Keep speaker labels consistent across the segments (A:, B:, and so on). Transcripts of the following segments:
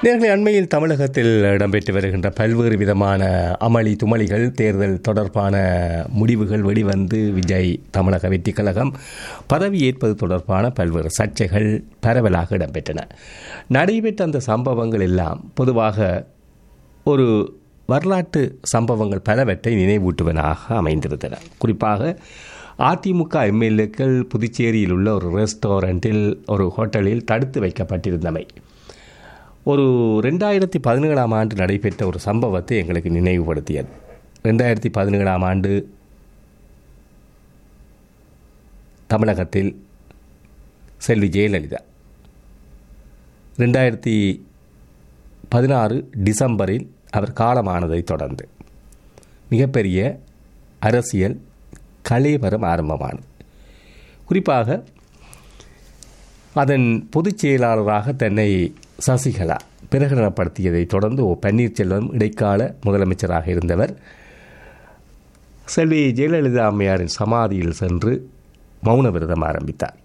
A: நேர்களை அண்மையில் தமிழகத்தில் இடம்பெற்று வருகின்ற பல்வேறு விதமான அமளி துமளிகள் தேர்தல் தொடர்பான முடிவுகள் வெளிவந்து விஜய் தமிழக வெற்றிக் கழகம் பதவி ஏற்பது தொடர்பான பல்வேறு சர்ச்சைகள் பரவலாக இடம்பெற்றன நடைபெற்ற அந்த சம்பவங்கள் எல்லாம் பொதுவாக ஒரு வரலாற்று சம்பவங்கள் பலவற்றை நினைவூட்டுவதாக அமைந்திருந்தன குறிப்பாக அதிமுக எம்எல்ஏக்கள் புதுச்சேரியில் உள்ள ஒரு ரெஸ்டாரண்ட்டில் ஒரு ஹோட்டலில் தடுத்து வைக்கப்பட்டிருந்தமை ஒரு ரெண்டாயிரத்தி பதினேழாம் ஆண்டு நடைபெற்ற ஒரு சம்பவத்தை எங்களுக்கு நினைவுபடுத்தியது ரெண்டாயிரத்தி பதினேழாம் ஆண்டு தமிழகத்தில் செல்வி ஜெயலலிதா ரெண்டாயிரத்தி பதினாறு டிசம்பரில் அவர் காலமானதை தொடர்ந்து மிகப்பெரிய அரசியல் கலைவரம் ஆரம்பமானது குறிப்பாக அதன் பொதுச் செயலாளராக தன்னை சசிகலா பிரகடனப்படுத்தியதை தொடர்ந்து ஓ பன்னீர்செல்வம் இடைக்கால முதலமைச்சராக இருந்தவர் செல்வி ஜெயலலிதா அம்மையாரின் சமாதியில் சென்று மௌன விரதம் ஆரம்பித்தார்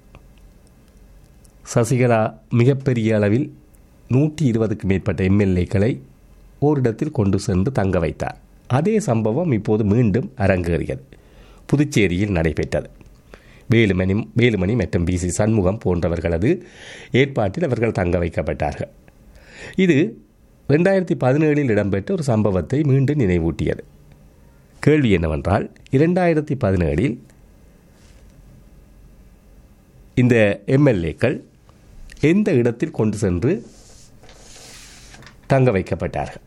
A: சசிகலா மிகப்பெரிய அளவில் நூற்றி இருபதுக்கு மேற்பட்ட எம்எல்ஏக்களை ஓரிடத்தில் கொண்டு சென்று தங்க வைத்தார் அதே சம்பவம் இப்போது மீண்டும் அரங்கேறியது புதுச்சேரியில் நடைபெற்றது வேலுமணி வேலுமணி மற்றும் பி சி சண்முகம் போன்றவர்களது ஏற்பாட்டில் அவர்கள் தங்க வைக்கப்பட்டார்கள் இது ரெண்டாயிரத்தி பதினேழில் இடம்பெற்ற ஒரு சம்பவத்தை மீண்டும் நினைவூட்டியது கேள்வி என்னவென்றால் இரண்டாயிரத்தி பதினேழில் இந்த எம்எல்ஏக்கள் எந்த இடத்தில் கொண்டு சென்று தங்க வைக்கப்பட்டார்கள்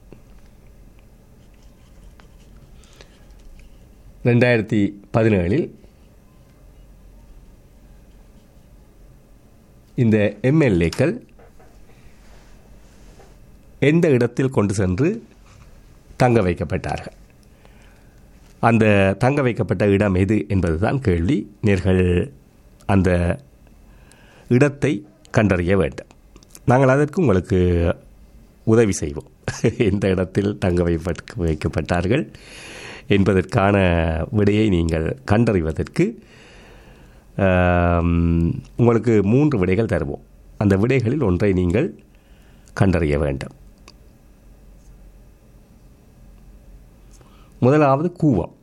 A: ரெண்டாயிரத்தி பதினேழில் இந்த எம்எல்ஏக்கள் எந்த இடத்தில் கொண்டு சென்று தங்க வைக்கப்பட்டார்கள் அந்த தங்க வைக்கப்பட்ட இடம் எது என்பதுதான் கேள்வி நேர்கள் அந்த இடத்தை கண்டறிய வேண்டும் நாங்கள் அதற்கு உங்களுக்கு உதவி செய்வோம் எந்த இடத்தில் தங்க வைப்ப வைக்கப்பட்டார்கள் என்பதற்கான விடையை நீங்கள் கண்டறிவதற்கு உங்களுக்கு மூன்று விடைகள் தருவோம் அந்த விடைகளில் ஒன்றை நீங்கள் கண்டறிய வேண்டும் முதலாவது கூவம்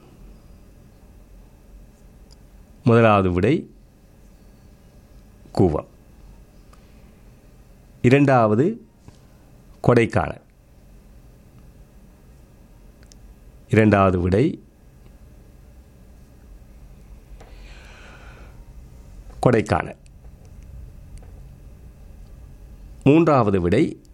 A: முதலாவது விடை கூவம் இரண்டாவது கொடைக்கானல் இரண்டாவது விடை கொடைக்கானல் மூன்றாவது விடை